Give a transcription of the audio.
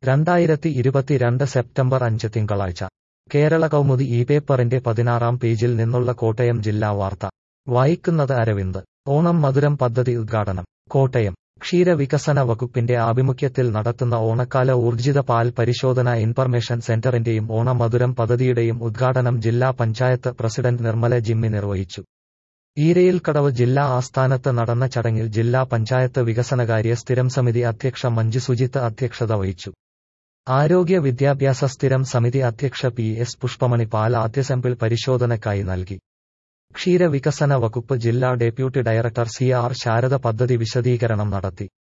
രണ്ടായിരത്തി ഇരുപത്തിരണ്ട് സെപ്റ്റംബർ അഞ്ച് തിങ്കളാഴ്ച കേരള കൗമുദി ഈ പേപ്പറിന്റെ പതിനാറാം പേജിൽ നിന്നുള്ള കോട്ടയം ജില്ലാ വാർത്ത വായിക്കുന്നത് അരവിന്ദ് ഓണം മധുരം പദ്ധതി ഉദ്ഘാടനം കോട്ടയം ക്ഷീരവികസന വകുപ്പിന്റെ ആഭിമുഖ്യത്തിൽ നടത്തുന്ന ഓണക്കാല ഊർജിത പാൽ പരിശോധന ഇൻഫർമേഷൻ സെന്ററിന്റെയും ഓണമധുരം പദ്ധതിയുടെയും ഉദ്ഘാടനം ജില്ലാ പഞ്ചായത്ത് പ്രസിഡന്റ് നിർമ്മല ജിമ്മി നിർവഹിച്ചു ഈരയിൽക്കടവ് ജില്ലാ ആസ്ഥാനത്ത് നടന്ന ചടങ്ങിൽ ജില്ലാ പഞ്ചായത്ത് വികസനകാര്യ സ്ഥിരം സമിതി അധ്യക്ഷ മഞ്ജു സുജിത്ത് അധ്യക്ഷത വഹിച്ചു ആരോഗ്യ വിദ്യാഭ്യാസ സ്ഥിരം സമിതി അധ്യക്ഷ പി എസ് പുഷ്പമണി പാൽ ആദ്യ സാമ്പിൾ പരിശോധനയ്ക്കായി നൽകി ക്ഷീരവികസന വകുപ്പ് ജില്ലാ deputy director C R Sarada പദ്ധതി വിശദീകരണം നടത്തി